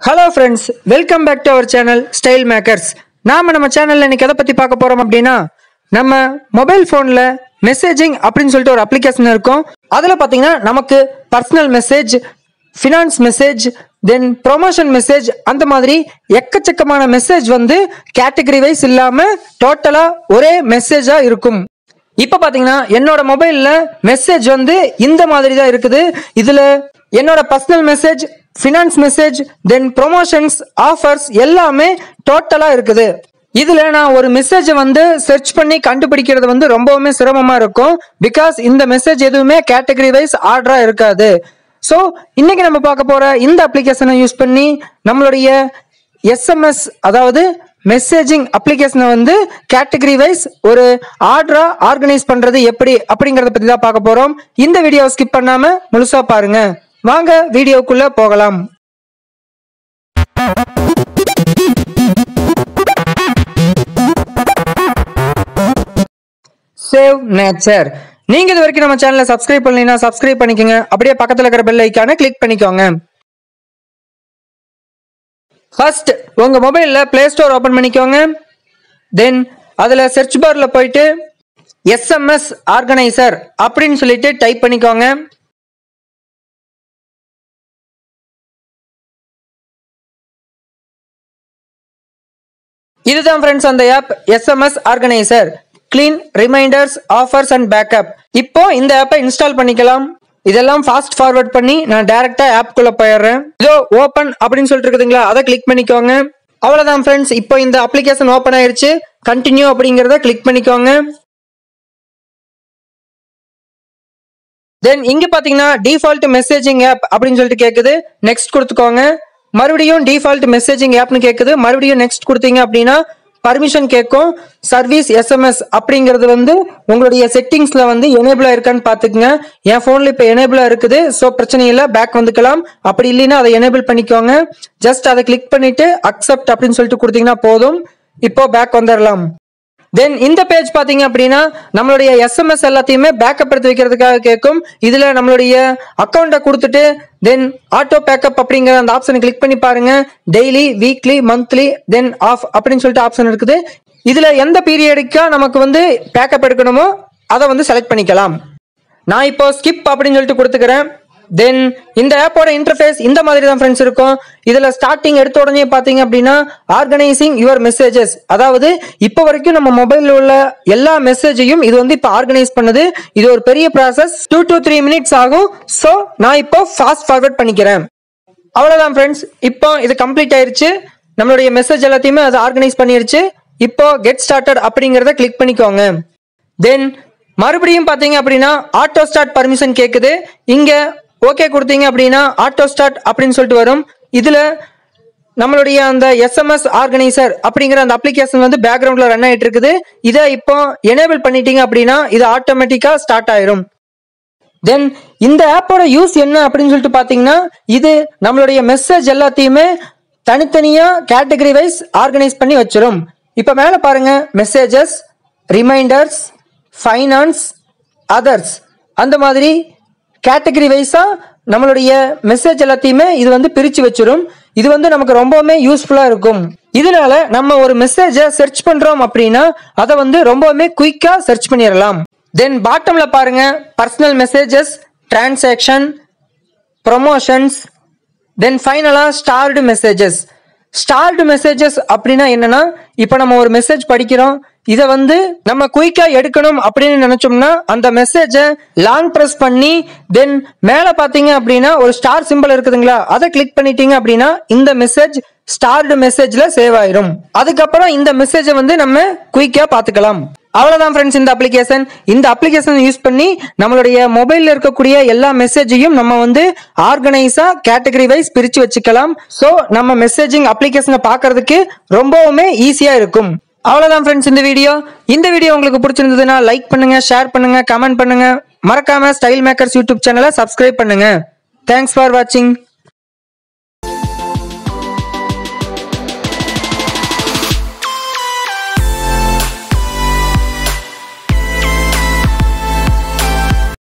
hello friends welcome back to our channel style makers நாம நம்ம சேனல்ல இன்னைக்கு எதை பத்தி பார்க்க போறோம் அப்படின்னா நம்ம மொபைல் ஃபோன்ல மெசேஜிங் அப்படின்னு சொல்லிட்டு ஒரு அப்ளிகேஷன் இருக்கும் அதுல பாத்தீங்கன்னா நமக்கு personal message finance message then promotion message அந்த மாதிரி எக்கச்சக்கமான மெசேஜ் வந்து கேட்டகரி வைஸ் இல்லாம டோட்டலா ஒரே மெசேஜா இருக்கும் இப்ப பாத்தீங்கன்னா என்னோட மொபைல்ல மெசேஜ் வந்து இந்த மாதிரி தான் இருக்குது இதுல என்னோட personal message finance message then promotions offers எல்லாமே டோட்டலா இருக்குது இதுல நான் ஒரு மெசேஜை வந்து சர்ச் பண்ணி கண்டுபிடிக்கிறது வந்து ரொம்பவுமே சிரமமா இருக்கும் பிகாஸ் இந்த மெசேஜ் எதுவுமே கேட்டகரி வைஸ் ஆர்டரா இருக்காது ஸோ இன்னைக்கு நம்ம பார்க்க போற இந்த அப்ளிகேஷனை யூஸ் பண்ணி நம்மளுடைய எஸ்எம்எஸ் அதாவது மெசேஜிங் அப்ளிகேஷனை வந்து கேட்டகரி வைஸ் ஒரு ஆர்டரா ஆர்கனைஸ் பண்றது எப்படி அப்படிங்கறத பத்தி தான் பார்க்க போறோம் இந்த வீடியோவை ஸ்கிப் பண்ணாம முழுசா பாருங்க வாங்க வீடியோக்குள்ள போகலாம் சேவ் நேச்சர் நீங்க இது வரைக்கும் நம்ம சேனலை சப்ஸ்கிரைப் பண்ணலைன்னா சப்ஸ்கிரைப் பண்ணிக்கோங்க அப்படியே பக்கத்துல இருக்கிற பெல் ஐக்கான கிளிக் பண்ணிக்கோங்க ஃபர்ஸ்ட் உங்க மொபைல்ல பிளே ஸ்டோர் ஓபன் பண்ணிக்கோங்க தென் அதுல சர்ச் பார்ல போயிட்டு எஸ்எம்எஸ் ஆர்கனைசர் அப்படின்னு சொல்லிட்டு டைப் பண்ணிக்கோங்க இதுதான் ஃப்ரெண்ட்ஸ் அந்த app SMS organiser clean reminders offers and backup இப்போ இந்த ஆப்பை இன்ஸ்டால் பண்ணிக்கலாம் இதெல்லாம் ஃபாஸ்ட் ஃபார்வர்ட் பண்ணி நான் டைரக்டா ஆப்குள்ள போயிடுறேன் இதோ ஓபன் அப்படின்னு சொல்லிட்டு இருக்குதுங்களா அதை கிளிக் பண்ணிக்கோங்க அவ்வளவுதான் ஃப்ரெண்ட்ஸ் இப்போ இந்த அப்ளிகேஷன் ஓபன் ஆயிருச்சு கண்டினியூ அப்படிங்கறத கிளிக் பண்ணிக்கோங்க தென் இங்க பாத்தீங்கன்னா டிஃபால்ட் மெசேஜிங் ஆப் அப்படின்னு சொல்லிட்டு கேக்குது நெக்ஸ்ட் கொடுத்துக்கோங்க மறுபடியும் டிஃபால்ட் மெசேஜிங் ஆப்னு கேக்குது மறுபடியும் நெக்ஸ்ட் கொடுத்தீங்க அப்படின்னா பர்மிஷன் கேட்கும் சர்வீஸ் எஸ்எம்எஸ் அப்படிங்கிறது வந்து உங்களுடைய செட்டிங்ஸ்ல வந்து எனேபிளா இருக்கான்னு பாத்துக்கங்க என் போன்ல இப்ப எனேபிளா இருக்குது ஸோ பிரச்சனை இல்லை பேக் வந்துக்கலாம் அப்படி இல்லைன்னா அதை எனேபிள் பண்ணிக்கோங்க ஜஸ்ட் அதை கிளிக் பண்ணிட்டு அக்செப்ட் அப்படின்னு சொல்லிட்டு கொடுத்தீங்கன்னா போதும் இப்போ பேக் வந்துடலாம் தென் இந்த பேஜ் பாத்தீங்க அப்படின்னா நம்மளுடைய எஸ்எம்எஸ் எல்லாத்தையுமே பேக்கப் எடுத்து வைக்கிறதுக்காக கேட்கும் இதுல நம்மளுடைய அக்கௌண்ட்டை கொடுத்துட்டு தென் ஆட்டோ பேக்கப் அப்படிங்கிற அந்த ஆப்ஷனை கிளிக் பண்ணி பாருங்க daily weekly monthly then off அப்படின்னு சொல்லிட்டு ஆப்ஷன் இருக்குது இதுல எந்த பீரியடுக்கா நமக்கு வந்து பேக்கப் எடுக்கணுமோ அதை வந்து செலக்ட் பண்ணிக்கலாம் நான் இப்போ ஸ்கிப் அப்படின்னு சொல்லிட்டு கொடுத்துக்கிறேன் தென் இந்த ஆப்போட இன்டர்ஃபேஸ் இந்த மாதிரி தான் ஃப்ரெண்ட்ஸ் இருக்கும் இதுல ஸ்டார்டிங் எடுத்த உடனே பாத்தீங்க அப்படின்னா ஆர்கனைசிங் யுவர் மெசேஜஸ் அதாவது இப்போ வரைக்கும் நம்ம மொபைல்ல உள்ள எல்லா மெசேஜையும் இது வந்து இப்போ ஆர்கனைஸ் பண்ணுது இது ஒரு பெரிய process two to three minutes ஆகும் ஸோ நான் இப்போ ஃபாஸ்ட் ஃபார்வர்ட் பண்ணிக்கிறேன் அவ்வளவுதான் ஃப்ரெண்ட்ஸ் இப்போ இது கம்ப்ளீட் ஆயிருச்சு நம்மளுடைய மெசேஜ் எல்லாத்தையுமே அது ஆர்கனைஸ் பண்ணிருச்சு இப்போ கெட் ஸ்டார்டட் அப்படிங்கறத கிளிக் பண்ணிக்கோங்க தென் மறுபடியும் பாத்தீங்க அப்படின்னா ஆட்டோ ஸ்டார்ட் பர்மிஷன் கேக்குது இங்க ஓகே கொடுத்தீங்க அப்படின்னா ஆட்டோ ஸ்டார்ட் அப்படின்னு சொல்லிட்டு வரும் இதுல நம்மளுடைய அந்த எஸ்எம்எஸ் ஆர்கனைசர் அப்படிங்கிற அந்த அப்ளிகேஷன் வந்து பேக்ரவுண்ட்ல ரன் ஆயிட்டு இருக்குது இதை இப்போ எனேபிள் பண்ணிட்டீங்க அப்படின்னா இது ஆட்டோமேட்டிக்கா ஸ்டார்ட் ஆயிரும் தென் இந்த ஆப்போட யூஸ் என்ன அப்படின்னு சொல்லிட்டு பாத்தீங்கன்னா இது நம்மளுடைய மெசேஜ் எல்லாத்தையுமே தனித்தனியா கேட்டகரி வைஸ் ஆர்கனைஸ் பண்ணி வச்சிரும் இப்ப மேல பாருங்க மெசேஜஸ் ரிமைண்டர்ஸ் ஃபைனான்ஸ் அதர்ஸ் அந்த மாதிரி கேட்டகரி வைஸா நம்மளுடைய மெசேஜ் எல்லாத்தையுமே இது வந்து பிரிச்சு வச்சிரும் இது வந்து நமக்கு ரொம்பவுமே யூஸ்ஃபுல்லா இருக்கும் இதனால நம்ம ஒரு மெசேஜை சர்ச் பண்றோம் அப்படின்னா அதை வந்து ரொம்பவுமே குயிக்கா சர்ச் பண்ணிடலாம் தென் பாட்டம்ல பாருங்க personal messages transaction promotions then ஃபைனலா ஸ்டார்டு மெசேஜஸ் ஸ்டார்டு மெசேஜஸ் அப்படின்னா என்னன்னா இப்போ நம்ம ஒரு மெசேஜ் படிக்கிறோம் இதை வந்து நம்ம குயிக்கா எடுக்கணும் அப்படின்னு நினைச்சோம்னா அந்த மெசேஜை லாங் ப்ரெஸ் பண்ணி தென் மேல பாத்தீங்க அப்படின்னா ஒரு ஸ்டார் சிம்பிள் இருக்குதுங்களா அதை கிளிக் பண்ணிட்டீங்க அப்படின்னா இந்த மெசேஜ் ஸ்டார்டு மெசேஜ்ல சேவ் ஆயிரும் அதுக்கப்புறம் இந்த மெசேஜை வந்து நம்ம குயிக்கா பாத்துக்கலாம் அவ்வளவுதான் ஃப்ரெண்ட்ஸ் இந்த அப்ளிகேஷன் இந்த அப்ளிகேஷன் யூஸ் பண்ணி நம்மளுடைய மொபைல்ல இருக்கக்கூடிய எல்லா மெசேஜையும் நம்ம வந்து ஆர்கனைஸா கேட்டகரி வைஸ் பிரிச்சு வச்சுக்கலாம் ஸோ நம்ம மெசேஜிங் அப்ளிகேஷனை பார்க்கிறதுக்கு ரொம்பவுமே ஈஸியா இருக்கும் அவ்வளவுதான் ஃப்ரெண்ட்ஸ் இந்த வீடியோ இந்த வீடியோ உங்களுக்கு பிடிச்சிருந்ததுன்னா லைக் பண்ணுங்க ஷேர் பண்ணுங்க கமெண்ட் பண்ணுங்க மறக்காம ஸ்டைல் மேக்கர்ஸ் யூடியூப் சேனலை சப்ஸ்கிரைப் பண்ணுங்க தேங்க்ஸ் ஃபார் வாட்சிங்